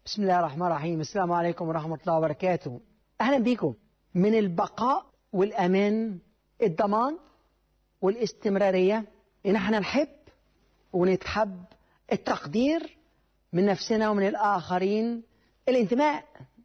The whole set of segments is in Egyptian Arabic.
بسم الله الرحمن الرحيم السلام عليكم ورحمة الله وبركاته أهلا بكم من البقاء والأمان الضمان والاستمرارية إن احنا نحب ونتحب التقدير من نفسنا ومن الآخرين الانتماء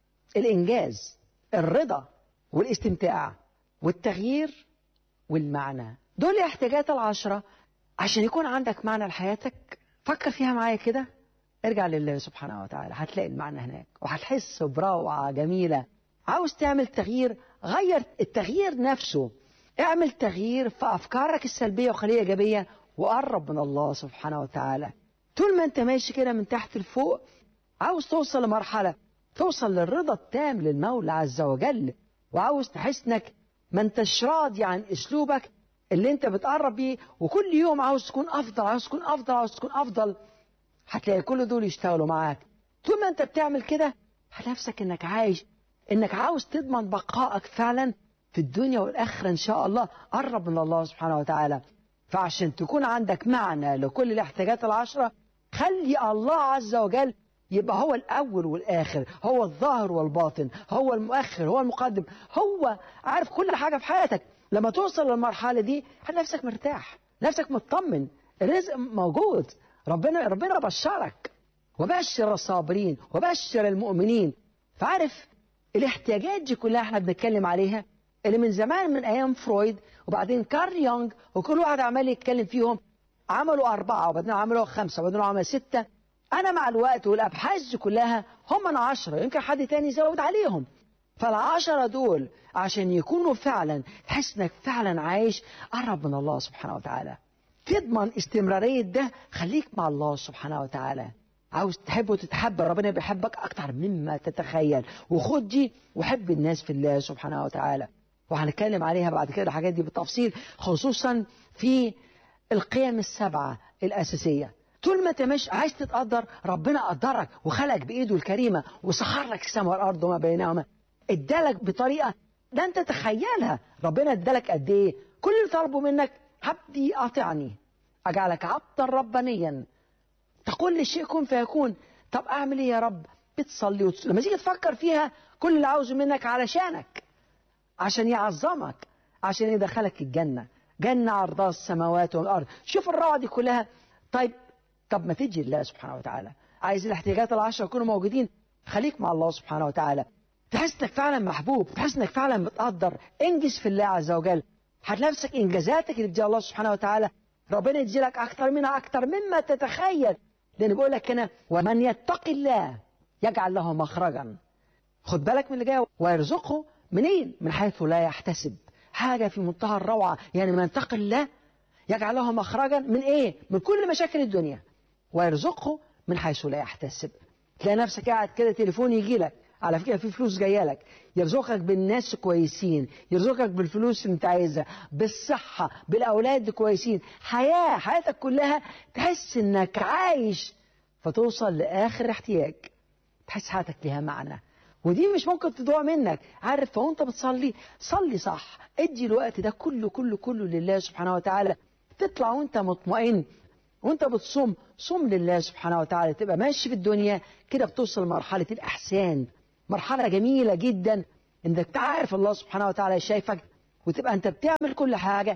الإنجاز الرضا والاستمتاع والتغيير والمعنى دول الاحتياجات العشرة عشان يكون عندك معنى لحياتك فكر فيها معايا كده ارجع لله سبحانه وتعالى هتلاقي المعنى هناك وهتحس بروعة جميلة عاوز تعمل تغيير غير التغيير نفسه اعمل تغيير في أفكارك السلبية وخليها إيجابية وقرب من الله سبحانه وتعالى طول ما انت ماشي كده من تحت لفوق عاوز توصل لمرحلة توصل للرضا التام للمولى عز وجل وعاوز تحس انك ما انتش راضي عن اسلوبك اللي انت بتقرب بيه وكل يوم عاوز تكون افضل عاوز تكون افضل عاوز تكون افضل هتلاقي كل دول يشتغلوا معاك طول ما انت بتعمل كده هنفسك انك عايش انك عاوز تضمن بقائك فعلا في الدنيا والاخره ان شاء الله قرب من الله سبحانه وتعالى فعشان تكون عندك معنى لكل الاحتياجات العشره خلي الله عز وجل يبقى هو الأول والآخر هو الظاهر والباطن هو المؤخر هو المقدم هو عارف كل حاجة في حياتك لما توصل للمرحلة دي هتلاقي نفسك مرتاح نفسك مطمن الرزق موجود ربنا ربنا بشرك وبشر الصابرين وبشر المؤمنين فعارف الاحتياجات دي كلها احنا بنتكلم عليها اللي من زمان من ايام فرويد وبعدين كارل يونغ وكل واحد عمال يتكلم فيهم عملوا أربعة وبعدين عملوا خمسة وبعدين عملوا ستة أنا مع الوقت والأبحاث دي كلها هم من عشرة يمكن حد تاني يزود عليهم فالعشرة دول عشان يكونوا فعلا تحس انك فعلا عايش قرب من الله سبحانه وتعالى تضمن استمرارية ده خليك مع الله سبحانه وتعالى عاوز تحب وتتحب ربنا بيحبك أكتر مما تتخيل وخد دي وحب الناس في الله سبحانه وتعالى وهنتكلم عليها بعد كده الحاجات دي بالتفصيل خصوصا في القيم السبعة الأساسية طول ما انت مش عايز تتقدر ربنا قدرك وخلقك بايده الكريمه وسخر لك السماء والارض وما بينهما ادالك بطريقه لن تتخيلها ربنا ادالك قد ايه كل اللي طلبه منك عبدي اطعني اجعلك عبدا ربانيا تقول للشيء كن فيكون طب اعمل ايه يا رب بتصلي وتص... لما تيجي تفكر فيها كل اللي عاوزه منك علشانك عشان يعظمك عشان يدخلك الجنه جنه عرضها السماوات والارض شوف الروعه دي كلها طيب طب ما تجي الله سبحانه وتعالى عايز الاحتياجات العشرة يكونوا موجودين خليك مع الله سبحانه وتعالى تحس انك فعلا محبوب تحس انك فعلا متقدر انجز في الله عز وجل هتلاقي نفسك انجازاتك اللي بتديها الله سبحانه وتعالى ربنا يدي لك اكتر منها اكتر مما تتخيل لان بيقول لك هنا ومن يتق الله يجعل له مخرجا خد بالك من اللي جاي ويرزقه منين من حيث لا يحتسب حاجه في منتهى الروعه يعني من يتق الله يجعل له مخرجا من ايه من كل مشاكل الدنيا ويرزقه من حيث لا يحتسب تلاقي نفسك قاعد كده تليفون يجي لك على فكره في فلوس جايه لك يرزقك بالناس كويسين يرزقك بالفلوس اللي انت عايزها بالصحه بالاولاد كويسين حياه حياتك كلها تحس انك عايش فتوصل لاخر احتياج تحس حياتك ليها معنى ودي مش ممكن تضيع منك عارف فوانت بتصلي صلي صح ادي الوقت ده كله كله كله لله سبحانه وتعالى تطلع وانت مطمئن وانت بتصوم صوم لله سبحانه وتعالى تبقى ماشي في الدنيا كده بتوصل لمرحلة الأحسان مرحلة جميلة جدا انك تعرف الله سبحانه وتعالى شايفك وتبقى انت بتعمل كل حاجة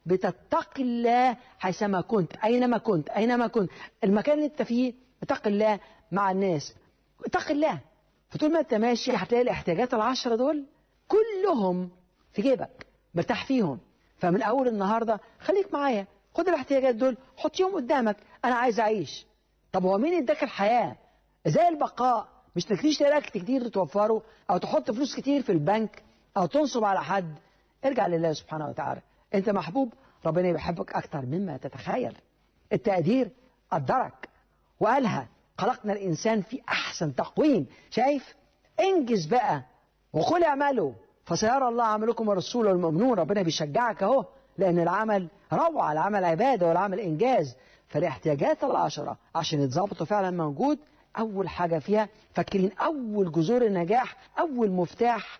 بتتقي الله حيثما كنت أينما كنت أينما كنت المكان اللي انت فيه اتقي الله مع الناس اتقي الله فطول ما انت ماشي هتلاقي الاحتياجات العشرة دول كلهم في جيبك مرتاح فيهم فمن أول النهاردة خليك معايا خد الاحتياجات دول حطيهم قدامك انا عايز اعيش طب هو مين اداك الحياه ازاي البقاء مش تكليش تلاقي كتير توفره او تحط فلوس كتير في البنك او تنصب على حد ارجع لله سبحانه وتعالى انت محبوب ربنا بيحبك اكتر مما تتخيل التقدير قدرك وقالها خلقنا الانسان في احسن تقويم شايف انجز بقى وقل اعملوا فسيرى الله عملكم ورسوله المؤمنون ربنا بيشجعك اهو لأن العمل روعة العمل عبادة والعمل إنجاز فالاحتياجات العشرة عشان يتظبطوا فعلا موجود أول حاجة فيها فاكرين أول جذور النجاح أول مفتاح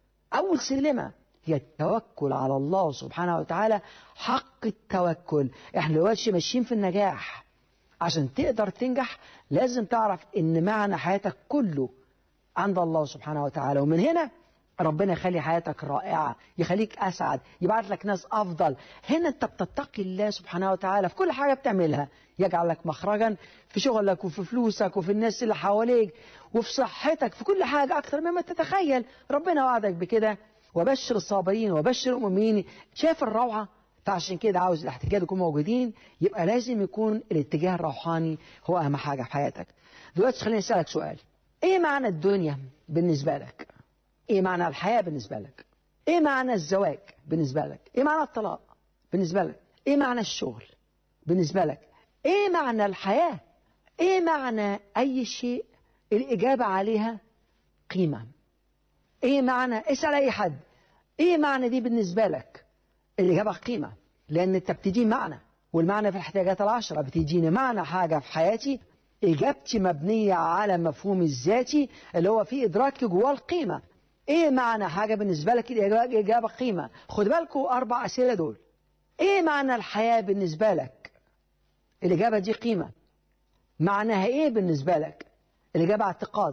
أول سلمة هي التوكل على الله سبحانه وتعالى حق التوكل احنا دلوقتي ماشيين في النجاح عشان تقدر تنجح لازم تعرف ان معنى حياتك كله عند الله سبحانه وتعالى ومن هنا ربنا يخلي حياتك رائعة يخليك أسعد يبعت لك ناس أفضل هنا أنت بتتقي الله سبحانه وتعالى في كل حاجة بتعملها يجعل لك مخرجا في شغلك وفي فلوسك وفي الناس اللي حواليك وفي صحتك في كل حاجة أكثر مما تتخيل ربنا وعدك بكده وبشر الصابرين وبشر المؤمنين شايف الروعة فعشان كده عاوز الاحتجاج يكونوا موجودين يبقى لازم يكون الاتجاه الروحاني هو أهم حاجة في حياتك دلوقتي خليني أسألك سؤال إيه معنى الدنيا بالنسبة لك؟ ايه معنى الحياة بالنسبة لك ايه معنى الزواج بالنسبة لك ايه معنى الطلاق بالنسبة لك ايه معنى الشغل بالنسبة لك ايه معنى الحياة ايه معنى اي شيء الاجابة عليها قيمة ايه معنى اسأل اي حد ايه معنى دي بالنسبة لك الاجابة قيمة لان انت بتدي معنى والمعنى في الاحتياجات العشرة بتديني معنى حاجة في حياتي إجابتي مبنية على مفهوم الذاتي اللي هو فيه إدراكي جواه القيمة ايه معنى حاجه بالنسبه لك الاجابه قيمه خد بالكم اربع اسئله دول ايه معنى الحياه بالنسبه لك الاجابه دي قيمه معناها ايه بالنسبه لك الاجابه اعتقاد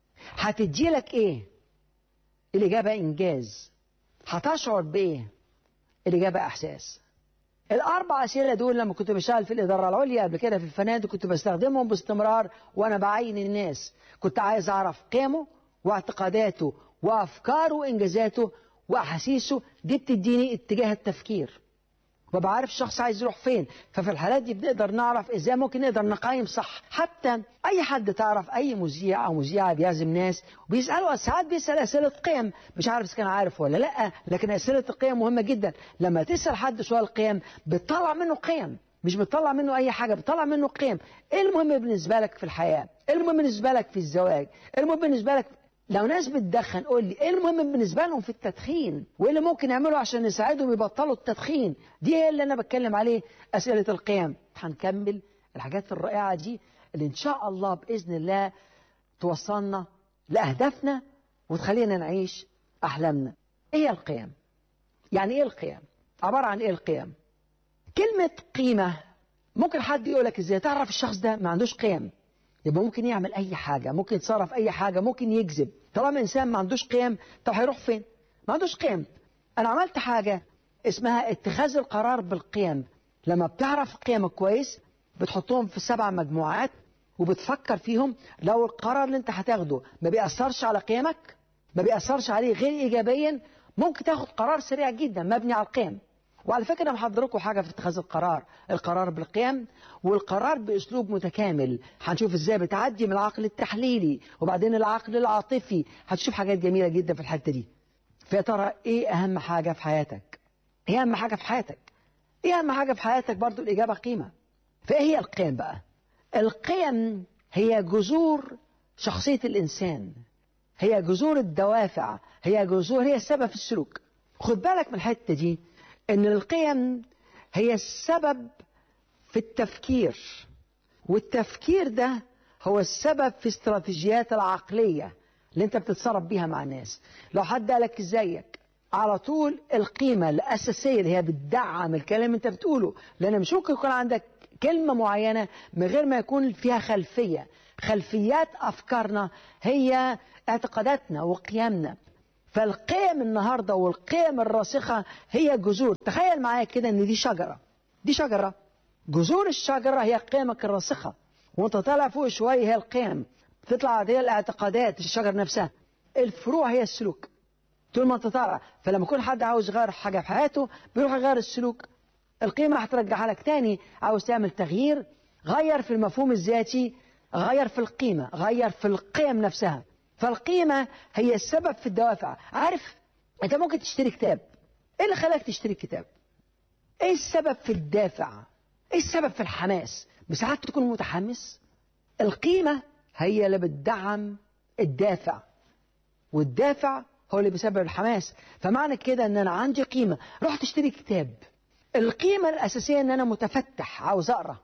هتدي لك ايه الاجابه انجاز هتشعر بايه الاجابه احساس الاربع اسئله دول لما كنت بشتغل في الاداره العليا قبل كده في الفنادق كنت بستخدمهم باستمرار وانا بعين الناس كنت عايز اعرف قيمه واعتقاداته وافكاره وانجازاته واحاسيسه دي بتديني اتجاه التفكير وببقى عارف الشخص عايز يروح فين ففي الحالات دي بنقدر نعرف ازاي ممكن نقدر نقيم صح حتى اي حد تعرف اي مذيع او مذيعه بيعزم ناس وبيسالوا ساعات بيسال اسئله قيم مش عارف اذا كان عارف ولا لا لكن اسئله القيم مهمه جدا لما تسال حد سؤال قيم بتطلع منه قيم مش بتطلع منه اي حاجه بتطلع منه قيم ايه المهم بالنسبه لك في الحياه ايه المهم بالنسبه لك في الزواج ايه المهم بالنسبه لك لو ناس بتدخن قول لي ايه المهم بالنسبه لهم في التدخين وايه اللي ممكن يعملوا عشان يساعدهم يبطلوا التدخين دي هي اللي انا بتكلم عليه اسئله القيم هنكمل الحاجات الرائعه دي اللي ان شاء الله باذن الله توصلنا لاهدافنا وتخلينا نعيش احلامنا ايه هي القيم يعني ايه القيم عباره عن ايه القيم كلمه قيمه ممكن حد يقول لك ازاي تعرف الشخص ده ما عندوش قيم يبقى ممكن يعمل اي حاجه ممكن يتصرف اي حاجه ممكن يكذب طالما انسان ما عندوش قيم طب هيروح فين ما عندوش قيم انا عملت حاجه اسمها اتخاذ القرار بالقيم لما بتعرف قيمك كويس بتحطهم في سبع مجموعات وبتفكر فيهم لو القرار اللي انت هتاخده ما بيأثرش على قيمك ما بيأثرش عليه غير ايجابيا ممكن تاخد قرار سريع جدا مبني على القيم وعلى فكرة أنا محضر لكم حاجة في اتخاذ القرار القرار بالقيم والقرار بأسلوب متكامل هنشوف إزاي بتعدي من العقل التحليلي وبعدين العقل العاطفي هتشوف حاجات جميلة جدا في الحتة دي فيا ترى إيه أهم حاجة في حياتك إيه أهم حاجة في حياتك إيه أهم حاجة في حياتك برضو الإجابة قيمة فإيه هي القيم بقى القيم هي جذور شخصية الإنسان هي جذور الدوافع هي جذور هي السبب في السلوك خد بالك من الحتة دي ان القيم هي السبب في التفكير والتفكير ده هو السبب في استراتيجيات العقلية اللي انت بتتصرف بيها مع الناس لو حد قالك ازيك على طول القيمة الأساسية اللي هي بتدعم الكلام اللي انت بتقوله لأن مش ممكن يكون عندك كلمة معينة من غير ما يكون فيها خلفية خلفيات أفكارنا هي اعتقاداتنا وقيمنا فالقيم النهارده والقيم الراسخه هي جذور تخيل معايا كده ان دي شجره دي شجره جذور الشجره هي قيمك الراسخه وانت طالع فوق شويه هي القيم تطلع هي الاعتقادات الشجر نفسها الفروع هي السلوك طول ما انت طالع فلما يكون حد عاوز يغير حاجه في حياته بيروح يغير السلوك القيمه هترجعها لك تاني عاوز تعمل تغيير غير في المفهوم الذاتي غير في القيمه غير في القيم نفسها فالقيمة هي السبب في الدوافع عارف انت ممكن تشتري كتاب ايه اللي خلاك تشتري كتاب ايه السبب في الدافع ايه السبب في الحماس بساعات تكون متحمس القيمة هي اللي بتدعم الدافع والدافع هو اللي بيسبب الحماس فمعنى كده ان انا عندي قيمة رحت اشتري كتاب القيمة الأساسية ان انا متفتح عاوز اقرا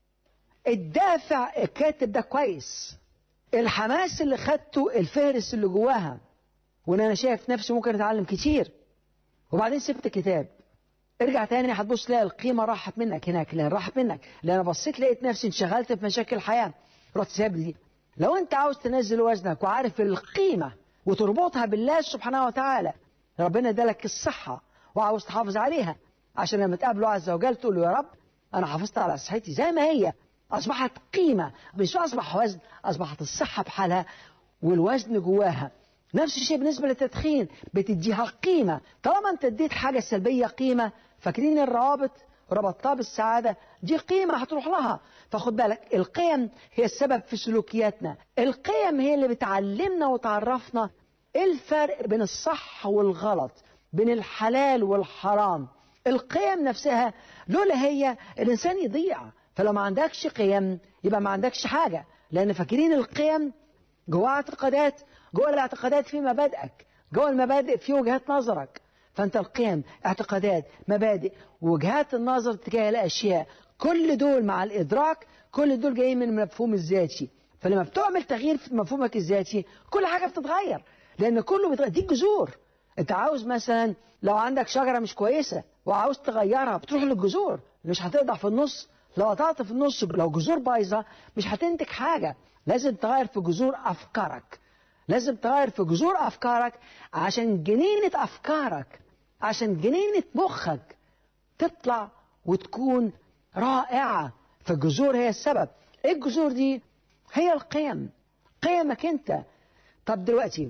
الدافع الكاتب ده كويس الحماس اللي خدته الفهرس اللي جواها وان انا شايف نفسي ممكن اتعلم كتير وبعدين سبت كتاب ارجع تاني هتبص تلاقي القيمة راحت منك هناك لأن راحت منك لأن بصيت لقيت نفسي انشغلت في مشاكل الحياة رحت ساب دي لو أنت عاوز تنزل وزنك وعارف القيمة وتربطها بالله سبحانه وتعالى ربنا ادالك الصحة وعاوز تحافظ عليها عشان لما تقابله عز وجل تقول له يا رب أنا حافظت على صحتي زي ما هي أصبحت قيمة مش أصبح وزن أصبحت الصحة بحالها والوزن جواها نفس الشيء بالنسبة للتدخين بتديها قيمة طالما أنت اديت حاجة سلبية قيمة فاكرين الروابط ربطتها بالسعادة دي قيمة هتروح لها فخد بالك القيم هي السبب في سلوكياتنا القيم هي اللي بتعلمنا وتعرفنا ايه الفرق بين الصح والغلط بين الحلال والحرام القيم نفسها لولا هي الإنسان يضيع فلو ما عندكش قيم يبقى ما عندكش حاجة لأن فاكرين القيم جوا اعتقادات جوا الاعتقادات في مبادئك جوا المبادئ في وجهات نظرك فأنت القيم اعتقادات مبادئ وجهات النظر تجاه الأشياء كل دول مع الإدراك كل دول جايين من المفهوم الذاتي فلما بتعمل تغيير في مفهومك الذاتي كل حاجة بتتغير لأن كله بيتغير دي جذور أنت عاوز مثلا لو عندك شجرة مش كويسة وعاوز تغيرها بتروح للجذور مش هتقطع في النص لو قطعت في النص لو جذور بايظة مش هتنتج حاجة لازم تغير في جذور أفكارك لازم تغير في جذور أفكارك عشان جنينة أفكارك عشان جنينة مخك تطلع وتكون رائعة فالجذور هي السبب ايه الجذور دي هي القيم قيمك انت طب دلوقتي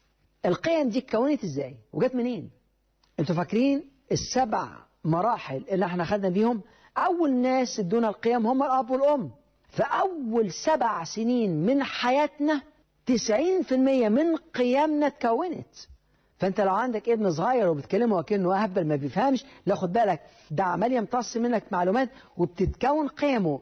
القيم دي اتكونت ازاي وجت منين انتوا فاكرين السبع مراحل اللي احنا خدنا بيهم اول ناس ادونا القيم هم الاب والام فاول سبع سنين من حياتنا 90% من قيمنا اتكونت فانت لو عندك ابن صغير وبتكلمه وكانه اهبل ما بيفهمش لا خد بالك ده عمال يمتص منك معلومات وبتتكون قيمه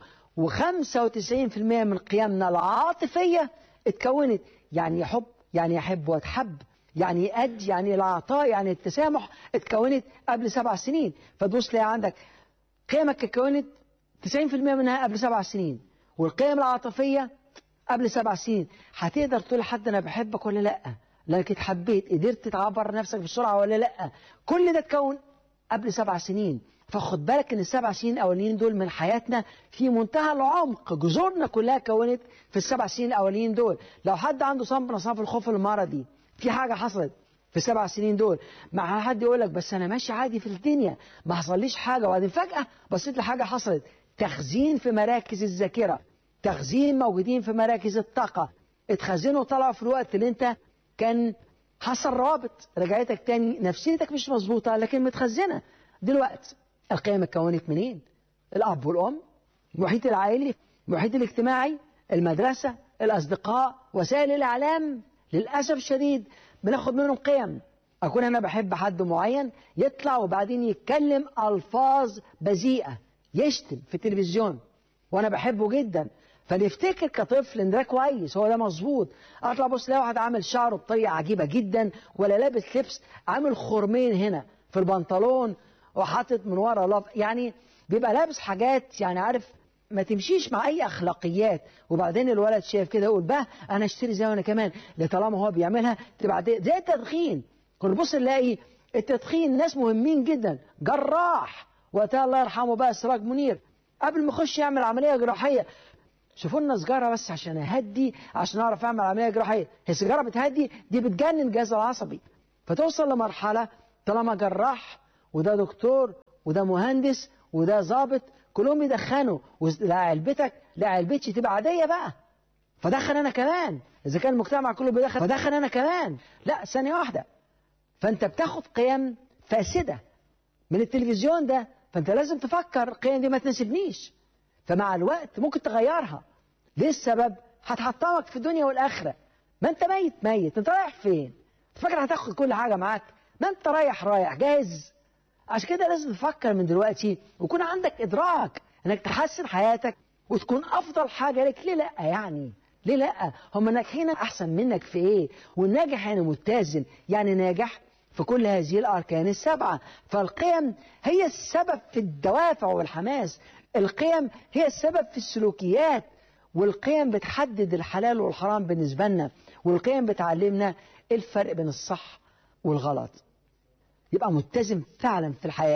و95% من قيمنا العاطفيه اتكونت يعني يحب يعني يحب وتحب يعني يأدي يعني العطاء يعني التسامح اتكونت قبل سبع سنين فتبص تلاقي عندك قيمك اتكونت 90% منها قبل سبع سنين والقيم العاطفيه قبل سبع سنين هتقدر تقول لحد انا بحبك ولا لا لانك اتحبيت قدرت تعبر نفسك بسرعه ولا لا كل ده اتكون قبل سبع سنين فخد بالك ان السبع سنين الاولين دول من حياتنا في منتهى العمق جذورنا كلها كونت في السبع سنين الاولين دول لو حد عنده صنف من اصناف الخوف المرضي في حاجه حصلت في السبع سنين دول مع حد يقول لك بس انا ماشي عادي في الدنيا ما حصليش حاجه وبعدين فجاه بصيت لحاجه حصلت تخزين في مراكز الذاكره تخزين موجودين في مراكز الطاقه اتخزنوا طلعوا في الوقت اللي انت كان حصل رابط رجعتك تاني نفسيتك مش مظبوطه لكن متخزنه دلوقتي القيم اتكونت منين؟ الاب والام المحيط العائلي المحيط الاجتماعي المدرسه الاصدقاء وسائل الاعلام للاسف الشديد بناخد منهم قيم اكون انا بحب حد معين يطلع وبعدين يتكلم الفاظ بذيئه يشتم في التلفزيون وانا بحبه جدا فنفتكر كطفل ان ده كويس هو ده مظبوط اطلع بص الاقي واحد عامل شعره بطريقه عجيبه جدا ولا لابس لبس عامل خرمين هنا في البنطلون وحاطط من ورا لف يعني بيبقى لابس حاجات يعني عارف ما تمشيش مع اي اخلاقيات وبعدين الولد شايف كده يقول بقى انا اشتري زي انا كمان طالما هو بيعملها تبقى زي التدخين كل بص نلاقي التدخين ناس مهمين جدا جراح وقتها الله يرحمه بقى سراج منير قبل ما يخش يعمل عمليه جراحيه شوفوا لنا سجاره بس عشان اهدي عشان اعرف اعمل عمليه جراحيه هي السيجاره بتهدي دي بتجنن الجهاز العصبي فتوصل لمرحله طالما جراح وده دكتور وده مهندس وده ظابط كلهم يدخنوا لا علبتك لا علبتي تبقى عاديه بقى فدخن انا كمان اذا كان المجتمع كله بيدخن فدخن انا كمان لا ثانيه واحده فانت بتاخد قيم فاسده من التلفزيون ده فانت لازم تفكر القيم دي ما تناسبنيش فمع الوقت ممكن تغيرها ليه السبب هتحطمك في الدنيا والاخره ما انت ميت ميت انت رايح فين فاكر هتاخد كل حاجه معاك ما انت رايح رايح جاهز عشان كده لازم تفكر من دلوقتي ويكون عندك ادراك انك تحسن حياتك وتكون افضل حاجه لك ليه لا يعني ليه لا هم ناجحين احسن منك في ايه والناجح يعني متزن يعني ناجح في كل هذه الاركان السبعه فالقيم هي السبب في الدوافع والحماس القيم هي السبب في السلوكيات والقيم بتحدد الحلال والحرام بالنسبه لنا والقيم بتعلمنا الفرق بين الصح والغلط يبقى متزن فعلا في الحياه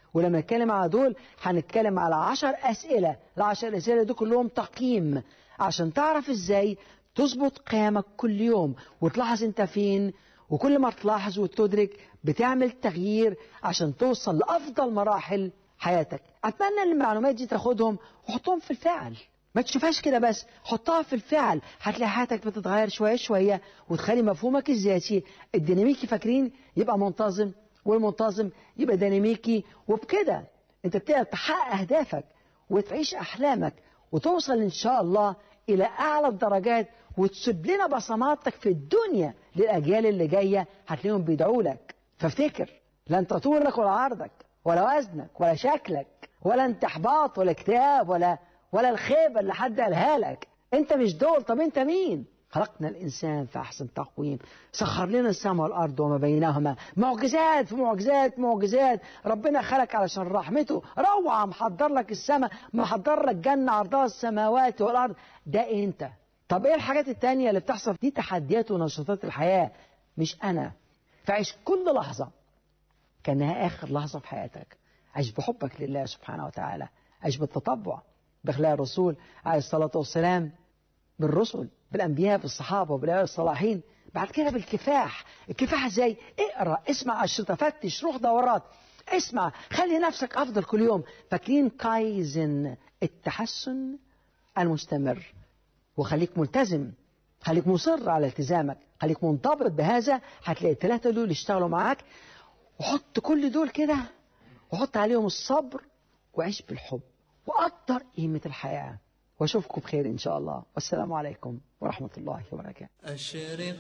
ولما نتكلم على دول هنتكلم على عشر أسئلة العشر أسئلة دول كلهم تقييم عشان تعرف ازاي تظبط قيامك كل يوم وتلاحظ انت فين وكل ما تلاحظ وتدرك بتعمل تغيير عشان توصل لأفضل مراحل حياتك أتمنى ان المعلومات دي تاخدهم وحطهم في الفعل ما تشوفهاش كده بس حطها في الفعل هتلاقي حياتك بتتغير شوية شوية وتخلي مفهومك الذاتي الديناميكي فاكرين يبقى منتظم والمنتظم يبقى ديناميكي وبكده انت بتقدر تحقق اهدافك وتعيش احلامك وتوصل ان شاء الله الى اعلى الدرجات وتسيب لنا بصماتك في الدنيا للاجيال اللي جايه هتلاقيهم بيدعوا لك فافتكر لا انت طولك ولا عرضك ولا وزنك ولا شكلك ولا انت احباط ولا اكتئاب ولا ولا الخيبه اللي حد قالها لك انت مش دول طب انت مين خلقنا الإنسان في أحسن تقويم سخر لنا السماء والأرض وما بينهما معجزات في معجزات معجزات ربنا خلق علشان رحمته روعة محضر لك السماء محضر لك جنة عرضها السماوات والأرض ده أنت طب إيه الحاجات التانية اللي بتحصل دي تحديات ونشاطات الحياة مش أنا فعيش كل لحظة كأنها آخر لحظة في حياتك عيش بحبك لله سبحانه وتعالى عيش بالتطبع بأخلاق الرسول عليه الصلاة والسلام بالرسل بالأنبياء بالصحابة وبالأولياء الصالحين بعد كده بالكفاح الكفاح ازاي اقرا اسمع أشرطة فتش روح دورات اسمع خلي نفسك أفضل كل يوم فاكرين كايزن التحسن المستمر وخليك ملتزم خليك مصر على التزامك خليك منضبط بهذا هتلاقي الثلاثة دول يشتغلوا معاك وحط كل دول كده وحط عليهم الصبر وعيش بالحب وقدر قيمة الحياة واشوفكم بخير ان شاء الله والسلام عليكم ورحمه الله وبركاته أشرق